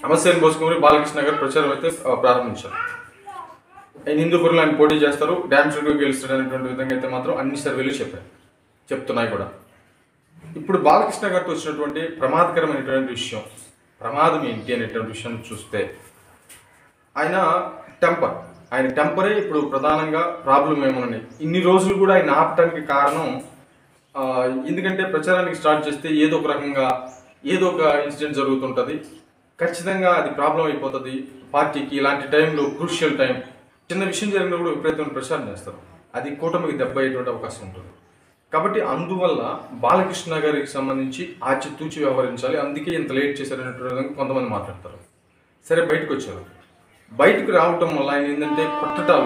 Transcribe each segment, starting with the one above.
అమస్యాన్ని పోసుకుని బాలకృష్ణ గారు ప్రచారం అయితే ఆ, ప్రారంభించారు ఆయన హిందూపురంలో ఆయన పోటీ చేస్తారు డ్యామ్ షూట్గా గెలుస్తారు అనేటువంటి విధంగా అయితే మాత్రం అన్ని సర్వేలు చెప్పారు చెప్తున్నాయి కూడా ఇప్పుడు బాలకృష్ణ గారికి వచ్చినటువంటి ప్రమాదకరమైనటువంటి విషయం ప్రమాదం ఏంటి అనేటువంటి విషయం చూస్తే ఆయన టెంపర్ ఆయన టెంపరే ఇప్పుడు ప్రధానంగా ప్రాబ్లం ఏమోనని ఇన్ని రోజులు కూడా ఆయన ఆపటానికి కారణం ఆ, ఎందుకంటే ప్రచారానికి స్టార్ట్ చేస్తే ఏదో ఒక రకంగా ఏదో ఒక ఇన్సిడెంట్ జరుగుతుంటుంది ఖచ్చితంగా అది ప్రాబ్లం అయిపోతుంది పార్టీకి ఇలాంటి టైంలో క్రూషియల్ టైం చిన్న విషయం జరిగినప్పుడు విపరీతమైన ప్రచారం చేస్తారు అది కూటమికి దెబ్బ అయ్యేటువంటి అవకాశం ఉంటుంది కాబట్టి అందువల్ల బాలకృష్ణ గారికి సంబంధించి ఆచితూచి వ్యవహరించాలి అందుకే ఇంత లేట్ చేశారనేటువంటి విధంగా కొంతమంది మాట్లాడతారు సరే బయటకు వచ్చారు బయటకు రావటం వల్ల ఆయన ఏంటంటే కొట్టటాలు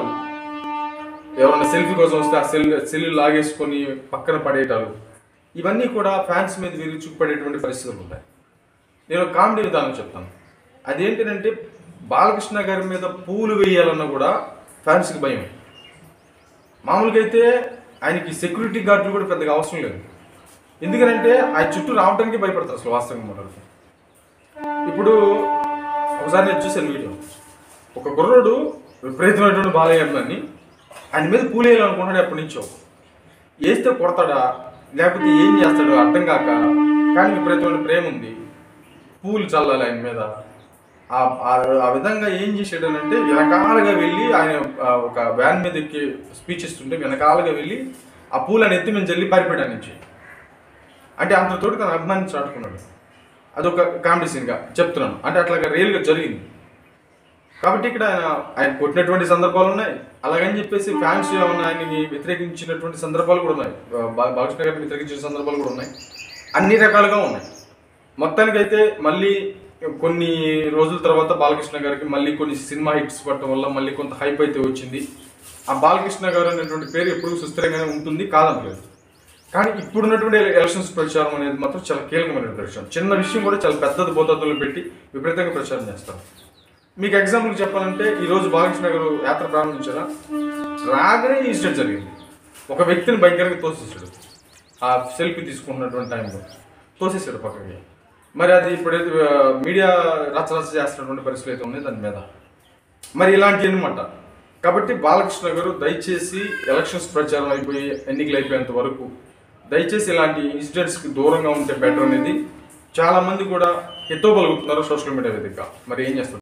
ఎవరైనా సెల్ఫీ కోసం వస్తే ఆ సెల్ సెల్ లాగేసుకొని పక్కన పడేయటాలు ఇవన్నీ కూడా ఫ్యాన్స్ మీద విరిగి చూపడేటువంటి పరిస్థితులు ఉంటాయి నేను ఒక కామెడీ విధానం చెప్తాను అదేంటంటే బాలకృష్ణ గారి మీద పూలు వేయాలన్నా కూడా ఫ్యాన్స్కి భయమే మామూలుగా అయితే ఆయనకి సెక్యూరిటీ గార్డులు కూడా పెద్దగా అవసరం లేదు ఎందుకంటే ఆయన చుట్టూ రావడానికి భయపడతారు అసలు వాస్తవంగా మాట్లాడితే ఇప్పుడు ఒకసారి నేను చూశాను వీడియో ఒక కుర్రోడు విపరీతమైనటువంటి బాలయ్య అభిమాని ఆయన మీద పూలు వేయాలనుకుంటున్నాడు ఎప్పటి నుంచో వేస్తే కొడతాడా లేకపోతే ఏం చేస్తాడో అర్థం కాక కానీ విపరీతమైన ప్రేమ ఉంది పూలు చల్లాలి ఆయన మీద ఆ- ఆ- ఆ విధంగా ఏం చేసాడనంటే వెనకాలగా వెళ్ళి ఆయన ఆ, ఒక వ్యాన్ మీద ఎక్కి స్పీచ్ ఇస్తుంటే వెనకాలగా వెళ్ళి ఆ పూలను ఎత్తి మేము జల్లి పారిపోయాడు నుంచి అంటే అంతతోటి తన అభిమానించి చాటుకున్నాడు అదొక కామెడీ సీన్గా చెప్తున్నాను అంటే అట్లాగా రియల్గా జరిగింది కాబట్టి ఇక్కడ ఆయన ఆయన కొట్టినటువంటి సందర్భాలు ఉన్నాయి అలాగని చెప్పేసి ఫ్యాన్స్ ఏమన్నా ఆయనకి వ్యతిరేకించినటువంటి సందర్భాలు కూడా ఉన్నాయి బా- బాలకృష్ణ గారిని వ్యతిరేకించిన సందర్భాలు కూడా ఉన్నాయి అన్ని రకాలుగా ఉన్నాయి మొత్తానికైతే మళ్ళీ కొన్ని రోజుల తర్వాత బాలకృష్ణ గారికి మళ్ళీ కొన్ని సినిమా హిట్స్ పడటం వల్ల మళ్ళీ కొంత హైప్ అయితే వచ్చింది ఆ బాలకృష్ణ గారు అనేటువంటి పేరు ఎప్పుడు సుస్థిరంగానే ఉంటుంది కాదనలేదు కానీ ఇప్పుడున్నటువంటి ఎలక్షన్స్ ప్రచారం అనేది మాత్రం చాలా కీలకమైన ప్రచారం చిన్న విషయం కూడా చాలా పెద్దది బోధతులు పెట్టి విపరీతంగా ప్రచారం చేస్తారు మీకు ఎగ్జాంపుల్ చెప్పాలంటే ఈ రోజు బాలకృష్ణ గారు యాత్ర ప్రారంభించారా రాగానే ఇన్సిడెంట్ జరిగింది ఒక వ్యక్తిని భయంకరంగా తోసేసాడు ఆ సెల్ఫీ తీసుకున్నటువంటి టైంలో తోసేసాడు పక్కకి మరి అది ఇప్పుడైతే ఆ, మీడియా రచ్చరచ్చ చేస్తున్నటువంటి పరిస్థితులు అయితే ఉన్నాయి దాని మీద మరి ఇలాంటి అనమాట కాబట్టి బాలకృష్ణ గారు దయచేసి ఎలక్షన్స్ ప్రచారం అయిపోయి ఎన్నికలు అయిపోయేంత వరకు దయచేసి ఇలాంటి ఇన్సిడెంట్స్కి దూరంగా ఉంటే బెటర్ అనేది చాలా మంది కూడా ఎత్తో పలుకుతున్నారు సోషల్ మీడియా వేదిక మరి ఏం చేస్తారు